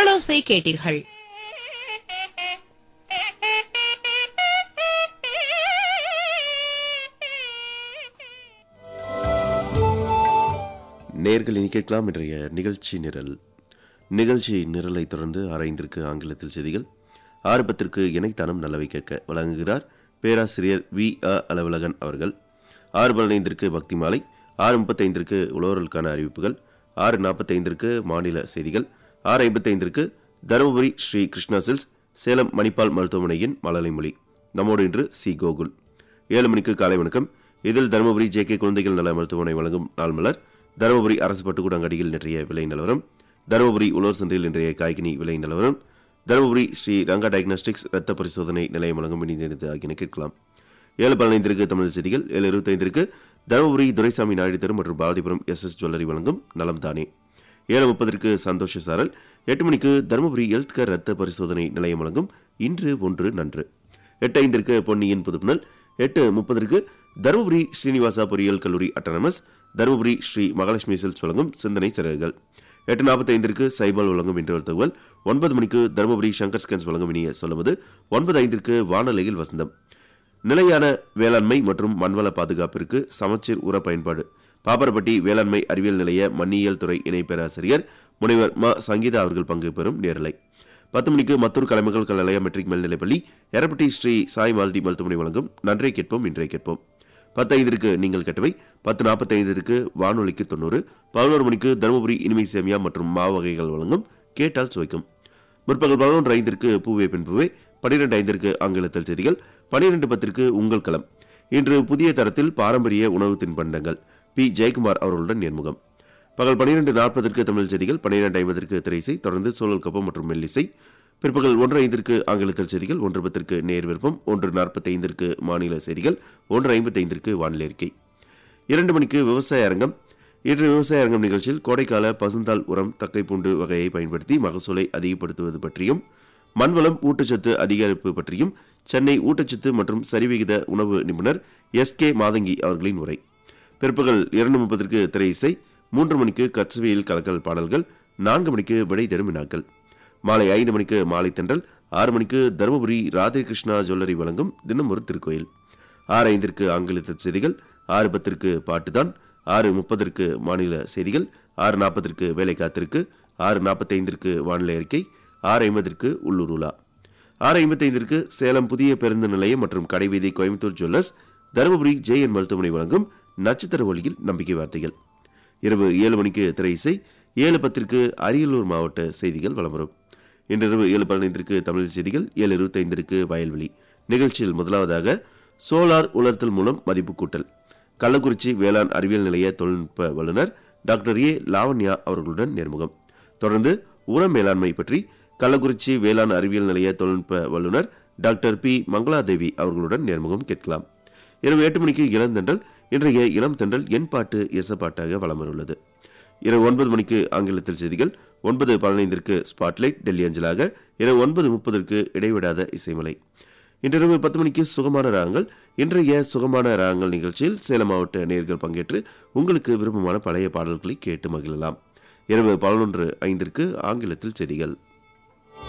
குரலோசை கேட்டீர்கள் நேர்கள் இனி கேட்கலாம் இன்றைய நிகழ்ச்சி நிரல் நிகழ்ச்சி நிரலை தொடர்ந்து ஆராய்ந்திருக்கு ஆங்கிலத்தில் செய்திகள் ஆறு பத்திற்கு இணைத்தானம் நல்லவை கேட்க வழங்குகிறார் பேராசிரியர் வி அ அலுவலகன் அவர்கள் ஆறு பதினைந்திற்கு பக்தி மாலை ஆறு முப்பத்தைந்திற்கு உழவர்களுக்கான அறிவிப்புகள் ஆறு நாற்பத்தைந்திற்கு மாநில செய்திகள் ஆறு ஐம்பத்தைந்திற்கு தருமபுரி ஸ்ரீ கிருஷ்ணா சில்ஸ் சேலம் மணிப்பால் மருத்துவமனையின் மழலை மொழி நம்மோடு இன்று சி கோகுல் ஏழு மணிக்கு காலை வணக்கம் இதில் தருமபுரி ஜே கே குழந்தைகள் நல மருத்துவமனை வழங்கும் நாள் மலர் தருமபுரி அரசு பட்டுக்கூட அங்கடியில் நேற்றைய விலை நிலவரம் தருமபுரி உலர் சந்தையில் இன்றைய காய்கனி விலை நிலவரம் தருமபுரி ஸ்ரீ ரங்கா டயக்னாஸ்டிக்ஸ் இரத்த பரிசோதனை நிலையம் வழங்கும் இணைந்து ஆகியன கேட்கலாம் ஏழு பதினைந்திற்கு தமிழ் செய்திகள் ஏழு இருபத்தைந்திற்கு தருமபுரி துரைசாமி நாயுடு தெரு மற்றும் பாரதிபுரம் எஸ் எஸ் ஜுவல்லரி வழங்கும் நலம் தானே ஏழு முப்பதற்கு சந்தோஷ சாரல் எட்டு மணிக்கு தருமபுரி ஹெல்த் கேர் ரத்த பரிசோதனை நிலையம் வழங்கும் இன்று ஒன்று நன்று எட்டு ஐந்திற்கு பொன்னியின் புதுப்புணல் எட்டு முப்பதற்கு தருமபுரி ஸ்ரீனிவாசா பொறியியல் கல்லூரி அட்டானமஸ் தருமபுரி ஸ்ரீ மகாலட்சுமி சில்ஸ் வழங்கும் சிந்தனை சிறகுகள் எட்டு நாற்பத்தைந்திற்கு சைபால் வழங்கும் இன்று தகவல் ஒன்பது மணிக்கு தருமபுரி சங்கர் ஸ்கேன்ஸ் வழங்கும் இனிய சொல்லுவது ஒன்பது ஐந்திற்கு வானொலியில் வசந்தம் நிலையான வேளாண்மை மற்றும் மண்வள பாதுகாப்பிற்கு சமச்சீர் உர பயன்பாடு பாப்பரப்பட்டி வேளாண்மை அறிவியல் நிலைய மண்ணியல் துறை இணை பேராசிரியர் முனைவர் ம சங்கீதா அவர்கள் பங்கு பெறும் நேரலை பத்து மணிக்கு மத்தூர் கலைமகள் கலைய மெட்ரிக் மேல்நிலைப்பள்ளி எரப்பட்டி ஸ்ரீ சாய் மால்டி மருத்துவமனை வழங்கும் நன்றை கேட்போம் இன்றை கேட்போம் பத்து ஐந்திற்கு நீங்கள் கேட்டவை பத்து நாற்பத்தி ஐந்திற்கு வானொலிக்கு தொண்ணூறு பதினோரு மணிக்கு தருமபுரி இனிமை சேமியா மற்றும் மாவு வகைகள் வழங்கும் கேட்டால் சுவைக்கும் முற்பகல் பதினொன்று ஐந்திற்கு பூவே பின் பூவே பனிரெண்டு ஐந்திற்கு ஆங்கிலத்தில் செய்திகள் பனிரெண்டு பத்திற்கு உங்கள் களம் இன்று புதிய தரத்தில் பாரம்பரிய உணவு தின்பண்டங்கள் பி ஜெயக்குமார் அவர்களுடன் நேர்முகம் பகல் பனிரெண்டு நாற்பதற்கு தமிழ் செய்திகள் பன்னிரண்டு ஐம்பதற்கு திரைசை தொடர்ந்து சூழல் கப்பம் மற்றும் மெல்லிசை பிற்பகல் ஒன்று ஐந்திற்கு ஆங்கிலத்தில் செய்திகள் ஒன்று பத்திற்கு நேர் விருப்பம் ஒன்று நாற்பத்தி ஐந்திற்கு மாநில செய்திகள் ஒன்று ஐம்பத்தி ஐந்திற்கு வானிலை அறிக்கை இரண்டு மணிக்கு விவசாய அரங்கம் இன்று விவசாய அரங்கம் நிகழ்ச்சியில் கோடைக்கால பசுந்தாள் உரம் தக்கைப்பூண்டு வகையை பயன்படுத்தி மகசூலை அதிகப்படுத்துவது பற்றியும் மண்வளம் ஊட்டச்சத்து அதிகரிப்பு பற்றியும் சென்னை ஊட்டச்சத்து மற்றும் சரிவிகித உணவு நிபுணர் எஸ் கே மாதங்கி அவர்களின் உரை பிற்பகல் இரண்டு முப்பதற்கு திரை இசை மூன்று மணிக்கு கட்சுவியில் கலக்கல் பாடல்கள் நான்கு மணிக்கு விடை தரும் வினாக்கள் மாலை ஐந்து மணிக்கு மாலை தென்றல் ஆறு மணிக்கு தருமபுரி ராதே கிருஷ்ணா ஜுவல்லரி வழங்கும் தினம் ஒரு திருக்கோயில் ஆறு ஐந்திற்கு ஆங்கிலத்தில் செய்திகள் ஆறு பத்திற்கு பாட்டுதான் ஆறு முப்பதற்கு மாநில செய்திகள் ஆறு நாற்பதற்கு வேலை காத்திருக்கு ஆறு நாற்பத்தைந்திற்கு வானிலை அறிக்கை ஆறு ஐம்பதற்கு உள்ளூர் உலா ஆறு ஐம்பத்தைந்திற்கு சேலம் புதிய பேருந்து நிலையம் மற்றும் கடைவீதி கோயம்புத்தூர் ஜுவல்லர்ஸ் தருமபுரி ஜேஎன் மருத்துவமனை வழங்கும் நட்சத்திர ஒளியில் நம்பிக்கை வார்த்தைகள் இரவு ஏழு மணிக்கு திரை இசை ஏழு பத்திற்கு அரியலூர் மாவட்ட செய்திகள் வலம் வரும் இன்றிரவு ஏழு பதினைந்திற்கு தமிழ் செய்திகள் ஏழு இருபத்தைந்திற்கு வயல்வெளி நிகழ்ச்சியில் முதலாவதாக சோலார் உலர்த்தல் மூலம் மதிப்பு கூட்டல் கள்ளக்குறிச்சி வேளாண் அறிவியல் நிலைய தொழில்நுட்ப வல்லுநர் டாக்டர் ஏ லாவண்யா அவர்களுடன் நேர்முகம் தொடர்ந்து உர மேலாண்மை பற்றி கள்ளக்குறிச்சி வேளாண் அறிவியல் நிலைய தொழில்நுட்ப வல்லுநர் டாக்டர் பி மங்களாதேவி அவர்களுடன் நேர்முகம் கேட்கலாம் இரவு எட்டு மணிக்கு இளந்தென்றல் இன்றைய இளம் தென்றல் என் பாட்டு எசப்பாட்டாக வலம் வரவுள்ளது இரவு ஒன்பது மணிக்கு ஆங்கிலத்தில் செய்திகள் ஒன்பது பதினைந்திற்கு ஸ்பாட்லைட் டெல்லி அஞ்சலாக இரவு ஒன்பது முப்பதற்கு இடைவிடாத இசைமலை இன்றிரவு பத்து மணிக்கு சுகமான ராகங்கள் இன்றைய சுகமான ராகங்கள் நிகழ்ச்சியில் சேலம் மாவட்ட நேர்கள் பங்கேற்று உங்களுக்கு விருப்பமான பழைய பாடல்களை கேட்டு மகிழலாம் இரவு பதினொன்று ஐந்திற்கு ஆங்கிலத்தில் செய்திகள்